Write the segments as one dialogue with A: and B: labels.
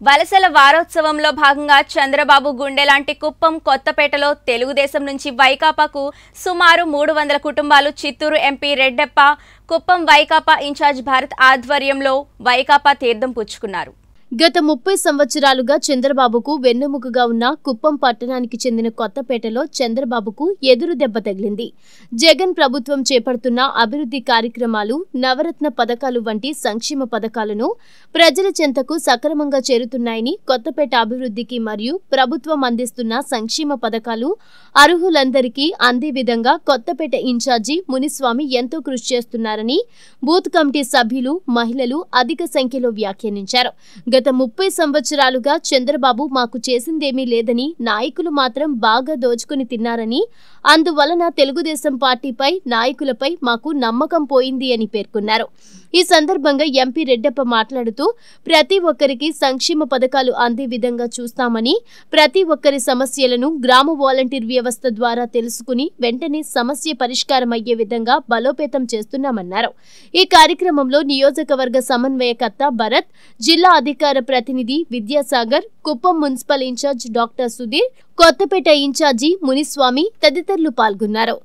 A: వలసల వారోత్సవంలో భాగంగా చంద్రబాబు గుండె లాంటి కుప్పం కొత్తపేటలో తెలుగుదేశం నుంచి వైకాపాకు సుమారు మూడు వందల కుటుంబాలు చిత్తూరు ఎంపీ రెడ్డెప్ప కుప్పం వైకాపా ఇన్ఛార్జ్ భారత్ ఆధ్వర్యంలో వైకాపా తీర్థం పుచ్చుకున్నారు
B: గత ముప్పై సంవత్సరాలుగా చంద్రబాబుకు వెన్నెముకగా ఉన్న కుప్పం పట్టణానికి చెందిన కొత్తపేటలో చంద్రబాబుకు ఎదురు దెబ్బ తగిలింది జగన్ ప్రభుత్వం చేపడుతున్న అభివృద్ధి కార్యక్రమాలు నవరత్న పథకాలు వంటి సంక్షేమ పథకాలను ప్రజల చెంతకు సక్రమంగా చేరుతున్నాయని కొత్తపేట అభివృద్ధికి మరియు ప్రభుత్వం అందిస్తున్న సంక్షేమ పథకాలు అర్హులందరికీ అందే విధంగా కొత్తపేట ఇన్ఛార్జి మునిస్వామి ఎంతో కృషి చేస్తున్నారని బూత్ కమిటీ సభ్యులు మహిళలు అధిక సంఖ్యలో వ్యాఖ్యానించారు గత ముప్పై సంవత్సరాలుగా చంద్రబాబు మాకు చేసిందేమీ లేదని నాయకులు మాత్రం బాగా దోచుకుని తిన్నారని అందువలన తెలుగుదేశం పార్టీపై నాయకులపై మాకు నమ్మకం పోయింది అని పేర్కొన్నారు ఈ సందర్భంగా ఎంపీ రెడ్డప్ప మాట్లాడుతూ ప్రతి ఒక్కరికి సంక్షేమ పథకాలు అందే విధంగా చూస్తామని ప్రతి ఒక్కరి సమస్యలను గ్రామ వాలంటీర్ వ్యవస్థ ద్వారా తెలుసుకుని వెంటనే సమస్య పరిష్కారం అయ్యే విధంగా బలోపేతం చేస్తున్నామన్నారు ఈ కార్యక్రమంలో నియోజకవర్గ సమన్వయకర్త భరత్ జిల్లా అధికార ప్రతినిధి Vidyasagar Kuppam municipal incharge doctor Sudheer Kothapeta incharge Muniswamy తదితరులు పాల్గొన్నారు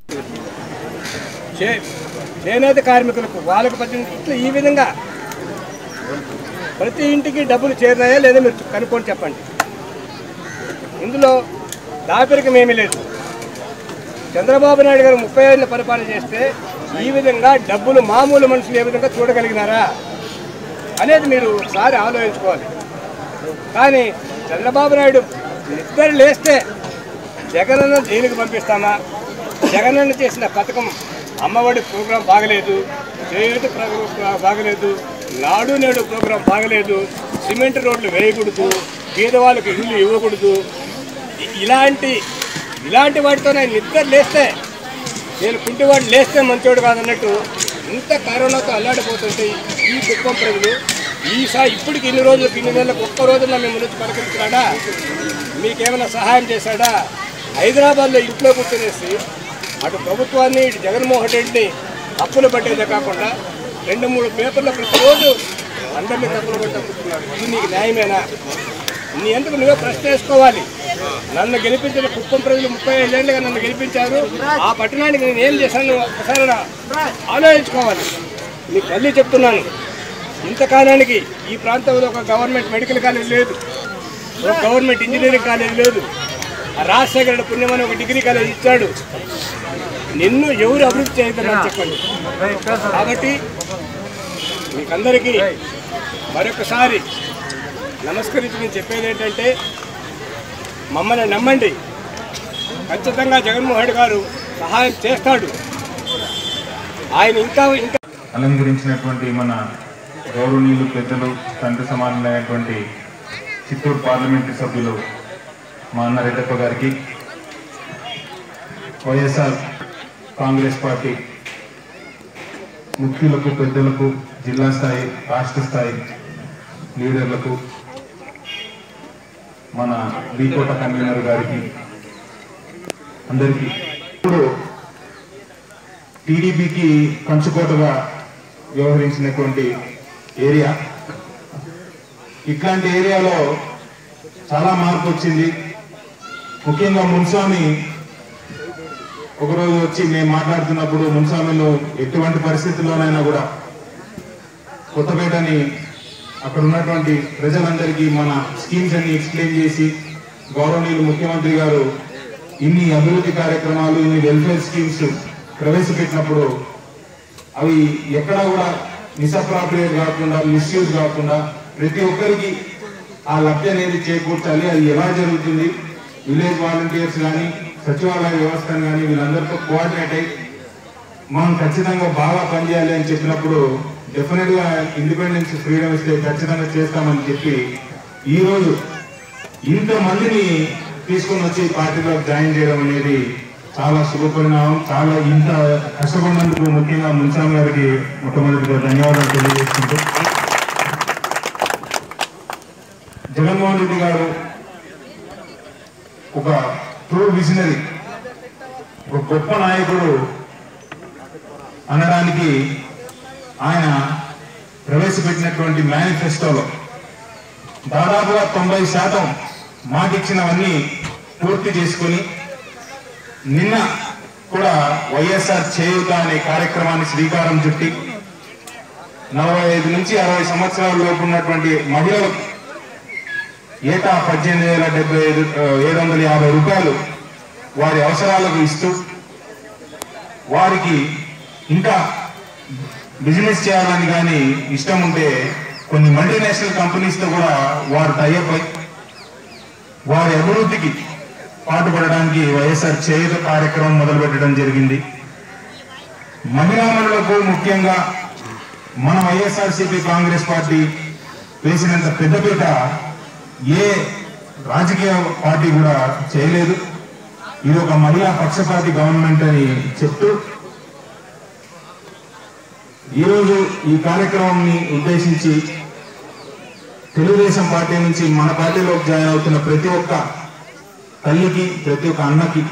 C: చే చేనేత కార్మికులకు వాళ్ళకు ప్రతి ఇట్లా ఈ విధంగా ప్రతి ఇంటికి డబ్బులు చేరినాయా లేదా మీరు కనుక్కొని చెప్పండి ఇందులో దాపరికం ఏమీ లేదు చంద్రబాబు నాయుడు గారు ముప్పై ఏళ్ళ పరిపాలన చేస్తే ఈ విధంగా డబ్బులు మామూలు మనుషులు ఏ విధంగా చూడగలిగినారా అనేది మీరు ఒకసారి ఆలోచించుకోవాలి కానీ చంద్రబాబు నాయుడు నిద్ర లేస్తే జగనన్న జైలుకి పంపిస్తామా జగనన్న చేసిన పథకం అమ్మఒడి ప్రోగ్రాం బాగలేదు చేయూత ప్రోగ్రాం బాగలేదు నాడు నేడు ప్రోగ్రాం బాగలేదు సిమెంట్ రోడ్లు వేయకూడదు పేదవాళ్ళకి ఇల్లు ఇవ్వకూడదు ఇ- ఇలాంటి ఇలాంటి వాటితోనే నిద్ర లేస్తే నేను కుంటివాడు లేస్తే మంచోడు కాదన్నట్టు ఇంత కరోనాతో అల్లాడిపోతుంటే ఈ కుప్పం ప్రజలు ఈసారి ఇప్పటికి ఇన్ని రోజులకు ఇన్ని నెలలకు ఒక్క రోజున మిమ్మల్ని వచ్చి పలకరించాడా మీకేమైనా సహాయం చేశాడా హైదరాబాద్లో ఇంట్లో కూర్చొనేసి అటు ప్రభుత్వాన్ని ఇటు జగన్మోహన్ రెడ్డిని అప్పులు పట్టేదే కాకుండా రెండు మూడు పేపర్లు ప్రతిరోజు అందరినీ తప్పులు పట్టుకుంటున్నాడు ఇది నీకు న్యాయమేనా నీ ఎందుకు నువ్వే ప్రశ్న వేసుకోవాలి నన్ను గెలిపించిన కుప్పం ప్రజలు ముప్పై ఐదేళ్ళుగా నన్ను గెలిపించారు ఆ పట్టణానికి నేను ఏం చేశాను ఒకసారి నా- ఆలోచించుకోవాలి నీకు మళ్ళీ చెప్తున్నాను ఇంతకాలానికి ఈ ప్రాంతంలో ఒక గవర్నమెంట్ మెడికల్ కాలేజ్ లేదు ఒక గవర్నమెంట్ ఇంజనీరింగ్ కాలేజ్ లేదు ఆ రాజశేఖర రెడ్డి పుణ్యమని ఒక డిగ్రీ కాలేజ్ ఇచ్చాడు నిన్ను ఎవరు అభివృద్ధి చేయగలరని చెప్పండి కాబట్టి మీకందరికీ మరొకసారి నమస్కరించి నేను చెప్పేది ఏంటంటే మమ్మల్ని నమ్మండి ఖచ్చితంగా జగన్మోహన్ రెడ్డి గారు సహాయం చేస్తాడు ఆయన ఇంకా ఇంకా
D: అలంకరించినటువంటి మన గౌరవనీయులు పెద్దలు తండ్రి సమానమైనటువంటి చిత్తూరు పార్లమెంటు సభ్యులు మా అన్న రెడ్డప్ప గారికి వైఎస్ఆర్ కాంగ్రెస్ పార్టీ ముఖ్యులకు పెద్దలకు జిల్లా స్థాయి రాష్ట్ర స్థాయి లీడర్లకు మన బీకోట కన్వీనర్ గారికి అందరికీ ఇప్పుడు టీడీపీకి కంచుకోటగా వ్యవహరించినటువంటి ఏరియా ఇట్లాంటి ఏరియాలో చాలా మార్పు వచ్చింది ముఖ్యంగా మున్స్వామి ఒకరోజు వచ్చి మేము మాట్లాడుతున్నప్పుడు మున్స్వామిలో ఎటువంటి పరిస్థితుల్లోనైనా కూడా కొత్తపేటని అక్కడ ఉన్నటువంటి ప్రజలందరికీ మన స్కీమ్స్ అన్ని ఎక్స్ప్లెయిన్ చేసి గౌరవనీయులు ముఖ్యమంత్రి గారు ఇన్ని అభివృద్ధి కార్యక్రమాలు ఇన్ని వెల్ఫేర్ స్కీమ్స్ ప్రవేశపెట్టినప్పుడు అవి ఎక్కడా కూడా మిస్అప్రాప్రియేట్ కాకుండా మిస్యూజ్ కాకుండా ప్రతి ఒక్కరికి ఆ లబ్ధి అనేది చేకూర్చాలి అది ఎలా జరుగుతుంది విలేజ్ వాలంటీర్స్ కానీ సచివాలయ వ్యవస్థను కానీ వీళ్ళందరితో కోఆర్డినేట్ అయ్యి మనం ఖచ్చితంగా బాగా పనిచేయాలి అని చెప్పినప్పుడు డెఫినెట్ గా ఇండిపెండెన్స్ ఫ్రీడమ్ ఇస్తే ఖచ్చితంగా చేస్తామని చెప్పి ఈ రోజు ఇంతమందిని తీసుకొని వచ్చి పార్టీలో జాయిన్ చేయడం అనేది చాలా శుభపరిణామం చాలా ఇంత కష్టపడినందుకు ముఖ్యంగా మున్సామి గారికి మొట్టమొదటిగా ధన్యవాదాలు తెలియజేసుకుంటూ జగన్మోహన్ రెడ్డి గారు ఒక ట్రూ విజనరీ ఒక గొప్ప నాయకుడు అనడానికి ఆయన ప్రవేశపెట్టినటువంటి మేనిఫెస్టోలో దాదాపుగా తొంభై శాతం మాకిచ్చినవన్నీ పూర్తి చేసుకొని నిన్న కూడా వైఎస్ఆర్ చేయుత అనే కార్యక్రమాన్ని శ్రీకారం చుట్టి నలభై ఐదు నుంచి అరవై సంవత్సరాల లోపు ఉన్నటువంటి మహిళలకు ఏటా పద్దెనిమిది వేల డెబ్బై ఐదు ఆ, ఏడు వందల యాభై రూపాయలు వారి అవసరాలకు ఇస్తూ వారికి ఇంకా బిజినెస్ చేయాలని కానీ ఇష్టం ఉంటే కొన్ని మల్టీనేషనల్ కంపెనీస్తో కూడా వారు టైఅప్ అయి వారి అభివృద్ధికి పాటుపడడానికి వైఎస్ఆర్ చేయుత కార్యక్రమం మొదలుపెట్టడం జరిగింది మహిళామణులకు ముఖ్యంగా మన వైఎస్ఆర్సీపీ కాంగ్రెస్ పార్టీ వేసినంత పెద్దపీట ఏ రాజకీయ పార్టీ కూడా చేయలేదు ఇది ఒక మహిళా పక్షపాతి గవర్నమెంట్ అని చెప్తూ ఈరోజు ఈ కార్యక్రమాన్ని ఉద్దేశించి తెలుగుదేశం పార్టీ నుంచి మన పార్టీలోకి జాయిన్ అవుతున్న ప్రతి ఒక్క తల్లికి ప్రతి ఒక్క అన్నకి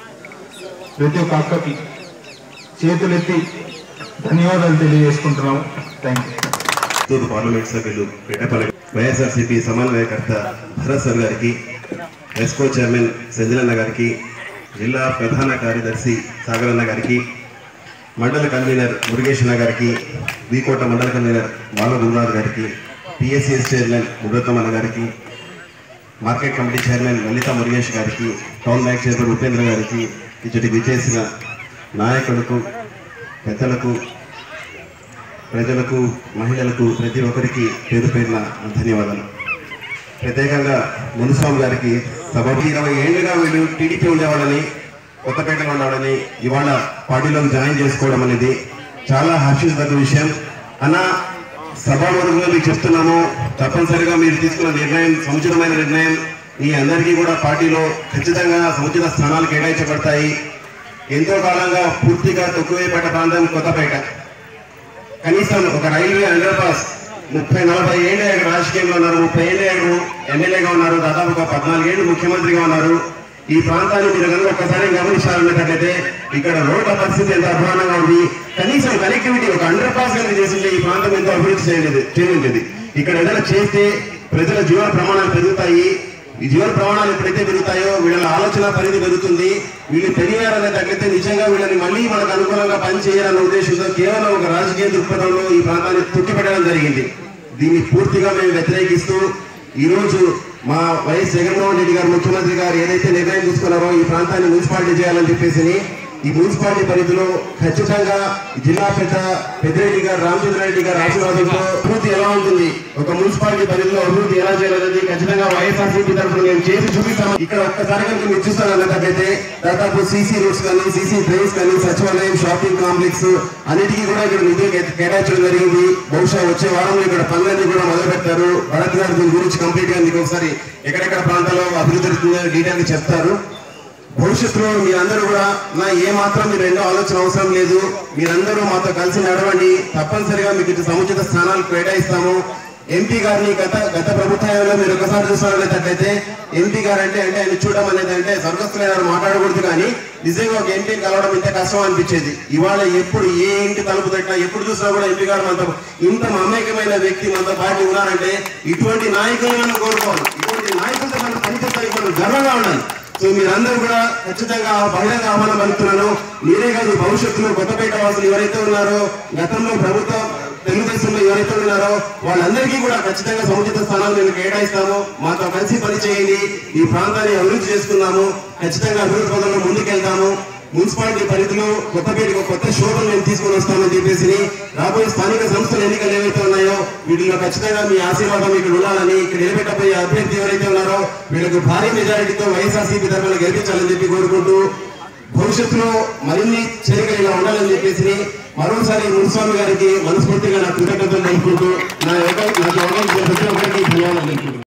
D: ప్రతి ఒక్క అక్కకి చేతులెత్తి ధన్యవాదాలు తెలియజేసుకుంటున్నాము థ్యాంక్ యూ
E: తూర్పు పార్లమెంట్ సభ్యులు రెడ్డపల్లి వైఎస్ఆర్సీపీ సమన్వయకర్త భరత్ సార్ గారికి ఎస్కో చైర్మన్ సంజలన్న గారికి జిల్లా ప్రధాన కార్యదర్శి సాగరన్న గారికి మండల కన్వీనర్ మురుగేశ్వర గారికి వీకోట మండల కన్వీనర్ బాల గురునాథ్ గారికి పిఎస్సిఎస్ చైర్మన్ మురత్తమన్న గారికి market committee chairman Lalitha Murugesh గారికి టౌన్ బ్యాంక్ చైర్మన్ ఉపేంద్ర గారికి ఇచ్చటి విచ్చేసిన నాయకులకు పెద్దలకు ప్రజలకు మహిళలకు ప్రతి ఒక్కరికి పేరు పేరున ధన్యవాదాలు ప్రత్యేకంగా మునుస్వామి గారికి సభకు ఇరవై ఏళ్ళుగా వీళ్ళు టీడీపీ ఉండేవాళ్ళని కొత్తపేటలో ఉండవాలని ఇవాళ పార్టీలోకి జాయిన్ చేసుకోవడం అనేది చాలా హర్షించదగ్గ విషయం అన్న సభాముఖంగా మీకు చెప్తున్నాము తప్పనిసరిగా మీరు తీసుకున్న నిర్ణయం సముచితమైన నిర్ణయం మీ అందరికీ కూడా పార్టీలో ఖచ్చితంగా సముచిత స్థానాలు కేటాయించబడతాయి ఎంతో కాలంగా పూర్తిగా తొక్కువేపేట ప్రాంతం కొత్తపేట కనీసం ఒక రైల్వే అండర్ పాస్ ముప్పై నలభై ఏళ్ళే ఇక్కడ రాజకీయంలో ఉన్నారు ముప్పై ఏళ్ళే ఇక్కడ ఎమ్మెల్యేగా ఉన్నారు దాదాపు ఒక పద్నాలుగేళ్ళు ముఖ్యమంత్రిగా ఉన్నారు ఈ ప్రాంతాన్ని మీరు కనుక ఒక్కసారి గమనించాలన్నట్లయితే ఇక్కడ రోడ్ల పరిస్థితి ఎంత అధ్వానంగా ఉంది కనీసం కనెక్టివిటీ ఒక అండర్ పాస్ కనుక చేసింటే ఈ ప్రాంతం ఎంతో అభివృద్ధి చేయలేదు చేయలేదు ఇక్కడ ఏదైనా చేస్తే ప్రజల జీవన ప్రమాణాలు పెరుగుతాయి ఈ జీవన ప్రమాణాలు ఎప్పుడైతే పెరుగుతాయో వీళ్ళ ఆలోచన పరిధి పెరుగుతుంది వీళ్ళు పెరిగారనే తగ్గితే నిజంగా వీళ్ళని మళ్ళీ మనకు అనుకూలంగా పని చేయాలన్న ఉద్దేశంతో కేవలం ఒక రాజకీయ దృక్పథంలో ఈ ప్రాంతాన్ని తొక్కిపెట్టడం జరిగింది దీన్ని పూర్తిగా మేము వ్యతిరేకిస్తూ ఈ రోజు మా వైఎస్ జగన్మోహన్ రెడ్డి గారు ముఖ్యమంత్రి గారు ఏదైతే నిర్ణయం తీసుకున్నారో ఈ ప్రాంతాన్ని మున్సిపాలిటీ చేయాలని చెప్పేసి ఈ మున్సిపాలిటీ పరిధిలో ఖచ్చితంగా జిల్లా పెద్ద పెద్దిరెడ్డి గారు రామచంద్రారెడ్డి గారు ఆశీర్వాదంతో అభివృద్ధి ఎలా ఉంటుంది ఒక మున్సిపాలిటీ పరిధిలో అభివృద్ధి ఎలా చేయాలనేది ఖచ్చితంగా వైఎస్ఆర్సీపీ తరఫున మేము చేసి చూపిస్తాము ఇక్కడ ఒక్కసారి కనుక మీరు చూస్తారన్నట్లయితే దాదాపు సీసీ రోడ్స్ కానీ సీసీ డ్రైన్స్ కానీ సచివాలయం షాపింగ్ కాంప్లెక్స్ అన్నిటికీ కూడా ఇక్కడ నిధులు కేట- కేటాయించడం జరిగింది బహుశా వచ్చే వారంలో ఇక్కడ పనులన్నీ కూడా మొదలు పెట్టారు భరత్ గారు దీని గురించి కంప్లీట్ గా మీకు ఒకసారి ఎక్కడెక్కడ ప్రాంతాల్లో అభివృద్ధి జరుగుతుందో డీటెయిల్ గా చెప్తారు భవిష్యత్తులో మీరందరూ కూడా నా ఏ మాత్రం మీరు ఎన్నో ఆలోచన అవసరం లేదు మీరందరూ మాతో కలిసి నడవండి తప్పనిసరిగా మీకు ఇటు సముచిత స్థానాలు కేటాయిస్తాము ఎంపీ గారిని గత గత ప్రభుత్వంలో మీరు ఒకసారి చూసినట్లయితే ఎంపీ గారు అంటే అంటే ఆయన చూడడం అనేది అంటే స్వర్గస్థులైన వారు మాట్లాడకూడదు కానీ నిజంగా ఒక ఎంపీ కలవడం ఇంత కష్టం అనిపించేది ఇవాళ ఎప్పుడు ఏ ఇంటి తలుపు తట్టినా ఎప్పుడు చూసినా కూడా ఎంపీ గారు మనతో ఇంత మమేకమైన వ్యక్తి మనతో పాటు ఉన్నారంటే ఇటువంటి నాయకులను మనం కోరుకోవాలి ఇటువంటి నాయకులతో మనం పనిచేస్తానికి మనం గర్వంగా ఉండాలి సో మీరందరూ కూడా ఖచ్చితంగా బహిరంగ ఆహ్వానం పలుకుతున్నాను మీరే కాదు భవిష్యత్తులో కొత్తపేట వాసులు ఎవరైతే ఉన్నారో గతంలో ప్రభుత్వం తెలుగుదేశంలో ఎవరైతే ఉన్నారో వాళ్ళందరికీ కూడా ఖచ్చితంగా సముచిత స్థానాలు మేము కేటాయిస్తాము మాతో కలిసి పని చేయండి ఈ ప్రాంతాన్ని అభివృద్ధి చేసుకుందాము ఖచ్చితంగా అభివృద్ధి పదంలో ముందుకెళ్తాము మున్సిపాలిటీ పరిధిలో కొత్తపేటకు కొత్త శోభను మేము తీసుకొని వస్తామని చెప్పేసి రాబోయే స్థానిక సంస్థల ఎన్నికలు ఏవైతే ఉన్నాయో వీటిలో ఖచ్చితంగా మీ ఆశీర్వాదం ఇక్కడ ఉండాలని ఇక్కడ నిలబెట్టబోయే అభ్యర్థి ఎవరైతే ఉన్నారో వీళ్ళకు భారీ మెజారిటీతో వైఎస్ఆర్సీపీ తరఫున గెలిపించాలని చెప్పి కోరుకుంటూ భవిష్యత్తులో మరిన్ని చేరికలు ఇలా ఉండాలని చెప్పేసి మరోసారి మున్స్వామి గారికి మనస్ఫూర్తిగా నా కృతజ్ఞతలు తెలుపుకుంటూ నా యొక్క నాకు అవకాశం ఇచ్చిన ప్రతి ఒక్కరికి ధన్యవాదాలు తెలుపుకుంటున్నాను